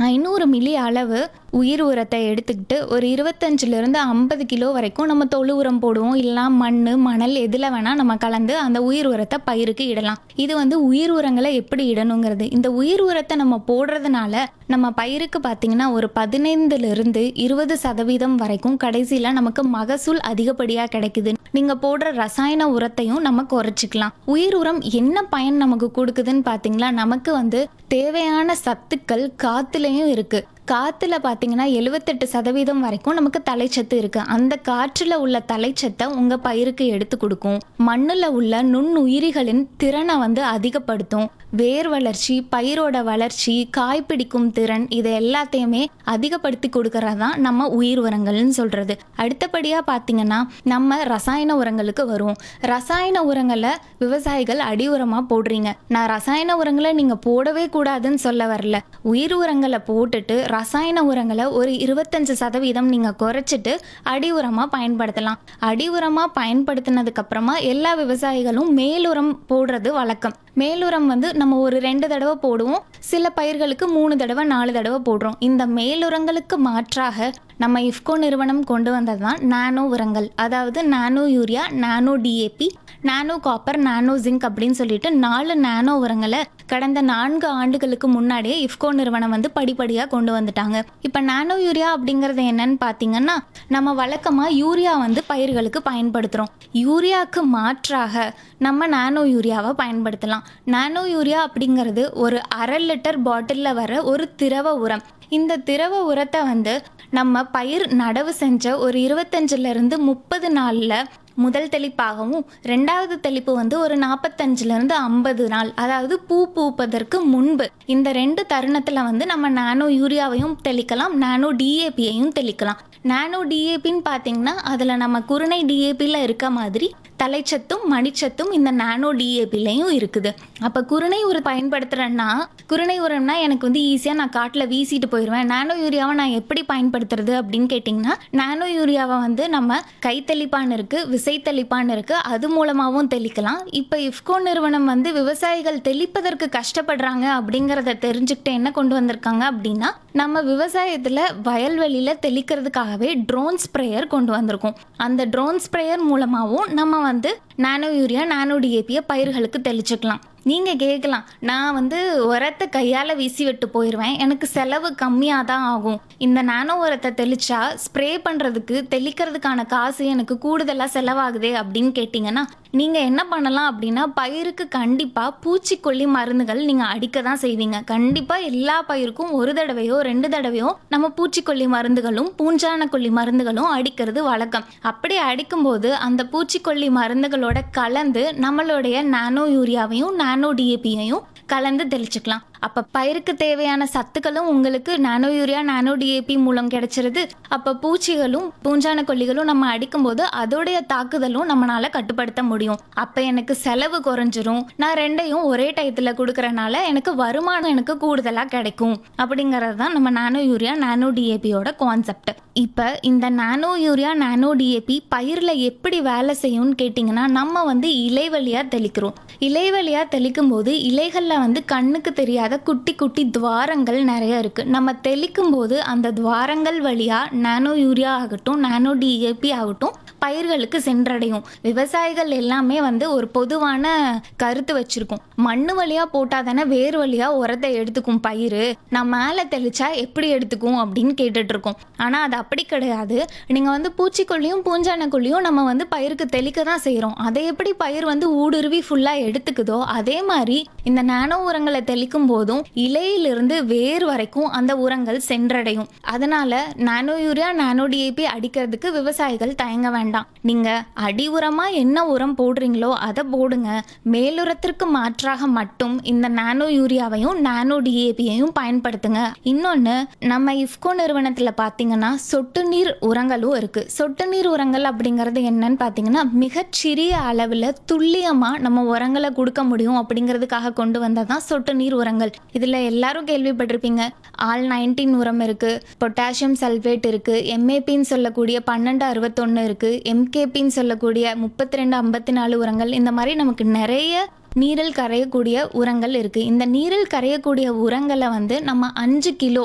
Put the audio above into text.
ஐநூறு மில்லி அளவு உயிர் உரத்தை எடுத்துக்கிட்டு ஒரு இருபத்தஞ்சிலிருந்து ஐம்பது கிலோ வரைக்கும் நம்ம தொழு உரம் போடுவோம் இல்லைனா மண் மணல் எதில் வேணால் நம்ம கலந்து அந்த உயிர் உரத்தை பயிருக்கு இடலாம் இது வந்து உயிர் உரங்களை எப்படி இடணுங்கிறது இந்த உயிர் உரத்தை நம்ம போடுறதுனால நம்ம பயிருக்கு பார்த்தீங்கன்னா ஒரு பதினைந்துலேருந்து இருபது சதவீதம் வரைக்கும் கடைசியில் நமக்கு மகசூல் அதிகப்படியாக கிடைக்குது நீங்கள் போடுற ரசாயன உரத்தையும் நம்ம குறைச்சிக்கலாம் உயிர் உரம் என்ன பயன் நமக்கு கொடுக்குதுன்னு பார்த்தீங்களா நமக்கு வந்து தேவையான சத்துக்கள் காத்துலேயும் இருக்கு காத்துல பார்த்தீங்கன்னா எழுவத்தெட்டு சதவீதம் வரைக்கும் நமக்கு தலைச்சத்து இருக்கு அந்த காற்றுல உள்ள தலைச்சத்தை உங்க பயிருக்கு எடுத்து கொடுக்கும் மண்ணுல உள்ள நுண்ணுயிரிகளின் திறனை வந்து அதிகப்படுத்தும் வேர் வளர்ச்சி பயிரோட வளர்ச்சி காய் பிடிக்கும் திறன் இது எல்லாத்தையுமே அதிகப்படுத்தி கொடுக்கறது தான் நம்ம உயிர் உரங்கள்னு சொல்றது அடுத்தபடியா பார்த்தீங்கன்னா நம்ம ரசாயன உரங்களுக்கு வருவோம் ரசாயன உரங்களை விவசாயிகள் அடி உரமா போடுறீங்க நான் ரசாயன உரங்களை நீங்க போடவே கூடாதுன்னு சொல்ல வரல உயிர் உரங்களை போட்டுட்டு ரசாயன உரங்களை ஒரு இருபத்தஞ்சு சதவீதம் நீங்க குறைச்சிட்டு அடி உரமா பயன்படுத்தலாம் அடி உரமா பயன்படுத்தினதுக்கு அப்புறமா எல்லா விவசாயிகளும் மேலுரம் போடுறது வழக்கம் மேலுரம் வந்து நம்ம ஒரு ரெண்டு தடவை போடுவோம் சில பயிர்களுக்கு மூணு தடவை நாலு தடவை போடுறோம் இந்த மேலுரங்களுக்கு மாற்றாக நம்ம இஃப்கோ நிறுவனம் கொண்டு வந்தது தான் நானோ உரங்கள் அதாவது nano urea nano DAP nano copper nano zinc அப்படின்னு சொல்லிட்டு நாலு நானோ உரங்களை கடந்த நான்கு ஆண்டுகளுக்கு முன்னாடியே இஃப்கோ நிறுவனம் வந்து படிப்படியாக கொண்டு வந்துட்டாங்க இப்போ நானோ யூரியா அப்படிங்கிறது என்னன்னு பார்த்தீங்கன்னா நம்ம வழக்கமாக யூரியா வந்து பயிர்களுக்கு பயன்படுத்துகிறோம் யூரியாவுக்கு மாற்றாக நம்ம நானோ யூரியாவை பயன்படுத்தலாம் நானோ யூரியா அப்படிங்கிறது ஒரு அரை லிட்டர் பாட்டிலில் வர ஒரு திரவ உரம் இந்த திரவ உரத்தை வந்து நம்ம பயிர் நடவு செஞ்ச ஒரு இருபத்தஞ்சிலிருந்து முப்பது நாளில் முதல் தெளிப்பாகவும் ரெண்டாவது தெளிப்பு வந்து ஒரு நாற்பத்தஞ்சிலேருந்து ஐம்பது நாள் அதாவது பூ பூப்பதற்கு முன்பு இந்த ரெண்டு தருணத்தில் வந்து நம்ம நானோ யூரியாவையும் தெளிக்கலாம் நானோ டிஏபியையும் தெளிக்கலாம் நானோ டிஏபின்னு பார்த்தீங்கன்னா அதில் நம்ம குருணை டிஏபியில் இருக்க மாதிரி தலைச்சத்தும் மணிச்சத்தும் இந்த நானோ டிஏபிலையும் இருக்குது அப்போ குருணை உரம் பயன்படுத்துகிறேன்னா குருணை உரம்னா எனக்கு வந்து ஈஸியாக நான் காட்டில் வீசிட்டு போயிடுவேன் நானோ யூரியாவை நான் எப்படி பயன்படுத்துறது அப்படின்னு கேட்டிங்கன்னா நானோ யூரியாவை வந்து நம்ம கைத்தெளிப்பான் இருக்குது விசைத்தெளிப்பான் இருக்குது அது மூலமாகவும் தெளிக்கலாம் இப்போ இஃப்கோ நிறுவனம் வந்து விவசாயிகள் தெளிப்பதற்கு கஷ்டப்படுறாங்க அப்படிங்கிறத தெரிஞ்சுக்கிட்டு என்ன கொண்டு வந்திருக்காங்க அப்படின்னா நம்ம விவசாயத்தில் வயல்வெளியில் தெளிக்கிறதுக்காகவே ட்ரோன் ஸ்ப்ரேயர் கொண்டு வந்திருக்கோம் அந்த ட்ரோன் ஸ்ப்ரேயர் மூலமாகவும் நம்ம வந்து நானோ யூரியா நானோ டிஏபியை பயிர்களுக்கு தெளிச்சுக்கலாம் நீங்கள் கேட்கலாம் நான் வந்து உரத்தை கையால் வீசி விட்டு போயிடுவேன் எனக்கு செலவு கம்மியாக தான் ஆகும் இந்த நானோ உரத்தை தெளிச்சா ஸ்ப்ரே பண்ணுறதுக்கு தெளிக்கிறதுக்கான காசு எனக்கு கூடுதலாக செலவாகுதே அப்படின்னு கேட்டிங்கன்னா நீங்கள் என்ன பண்ணலாம் அப்படின்னா பயிருக்கு கண்டிப்பாக பூச்சிக்கொல்லி மருந்துகள் நீங்கள் அடிக்க தான் செய்வீங்க கண்டிப்பாக எல்லா பயிருக்கும் ஒரு தடவையோ ரெண்டு தடவையோ நம்ம பூச்சிக்கொல்லி மருந்துகளும் பூஞ்சான கொல்லி மருந்துகளும் அடிக்கிறது வழக்கம் அப்படி அடிக்கும்போது அந்த பூச்சிக்கொல்லி மருந்துகளோட கலந்து நம்மளுடைய நானோ யூரியாவையும் நானோ டிஏபியையும் கலந்து தெளிச்சுக்கலாம் அப்போ பயிருக்கு தேவையான சத்துக்களும் உங்களுக்கு நானோ யூரியா நானோ டிஏபி மூலம் கிடைச்சிருது அப்போ பூச்சிகளும் பூஞ்சான கொல்லிகளும் நம்ம அடிக்கும்போது அதோடைய தாக்குதலும் நம்மளால கட்டுப்படுத்த முடியும் அப்போ எனக்கு செலவு குறைஞ்சிரும் நான் ரெண்டையும் ஒரே டயத்தில் கொடுக்கறனால எனக்கு வருமானம் எனக்கு கூடுதலாக கிடைக்கும் அப்படிங்கிறது தான் நம்ம நானோ யூரியா நானோ டிஏபியோட கான்செப்ட் இப்போ இந்த நானோ யூரியா நானோ டிஏபி பயிரில் எப்படி வேலை செய்யும்னு கேட்டிங்கன்னா நம்ம வந்து இலை வழியாக தெளிக்கிறோம் இலை வழியாக தெளிக்கும் போது இலைகளில் வந்து கண்ணுக்கு தெரியாத குட்டி குட்டி துவாரங்கள் நிறைய இருக்குது நம்ம தெளிக்கும் போது அந்த துவாரங்கள் வழியாக நானோ யூரியா ஆகட்டும் நானோ டிஏபி ஆகட்டும் பயிர்களுக்கு சென்றடையும் விவசாயிகள் எல்லாமே வந்து ஒரு பொதுவான கருத்து வச்சிருக்கோம் மண்ணு வழியாக போட்டால் தானே வேர் வழியாக உரத்தை எடுத்துக்கும் பயிர் நான் மேலே தெளிச்சா எப்படி எடுத்துக்கும் அப்படின்னு கேட்டுட்டு இருக்கோம் ஆனால் அது அப்படி கிடையாது நீங்கள் வந்து பூச்சிக்கொல்லியும் பூஞ்சானக்கொல்லியும் நம்ம வந்து பயிருக்கு தெளிக்க தான் செய்கிறோம் அதை எப்படி பயிர் வந்து ஊடுருவி ஃபுல்லாக எடுத்துக்குதோ அதே மாதிரி இந்த நானோ உரங்களை தெளிக்கும் போதும் இலையிலிருந்து வேர் வரைக்கும் அந்த உரங்கள் சென்றடையும் அதனால நானோ யூரியா நானோ டிஏபி அடிக்கிறதுக்கு விவசாயிகள் தயங்க வேண்டாம் நீங்க அடி உரமா என்ன உரம் போடுறீங்களோ அதை போடுங்க மேலுரத்திற்கு மாற்றாக மட்டும் இந்த நானோ யூரியாவையும் நானோ டிஏபியையும் பயன்படுத்துங்க இன்னொன்று நம்ம இஃப்கோ நிறுவனத்தில் பார்த்தீங்கன்னா சொட்டு நீர் உரங்களும் இருக்கு சொட்டு நீர் உரங்கள் அப்படிங்கிறது என்னன்னு பார்த்தீங்கன்னா மிகச்சிறிய அளவில் துல்லியமாக நம்ம உரங்களை கொடுக்க முடியும் அப்படிங்கிறதுக்காக கொண்டு வந்ததான் சொட்டு நீர் உரங்கள் இதில் எல்லாரும் கேள்விப்பட்டிருப்பீங்க ஆல் நைன்டீன் உரம் இருக்கு பொட்டாசியம் சல்ஃபேட் இருக்கு எம்ஏபின்னு சொல்லக்கூடிய பன்னெண்டு அறுபத்தொன்று இருக்கு எம்கேபின்னு சொல்லக்கூடிய முப்பத்தி ரெண்டு ஐம்பத்தி நாலு உரங்கள் இந்த மாதிரி நமக்கு நிறைய நீரில் கரையக்கூடிய உரங்கள் இருக்குது இந்த நீரில் கரையக்கூடிய உரங்களை வந்து நம்ம அஞ்சு கிலோ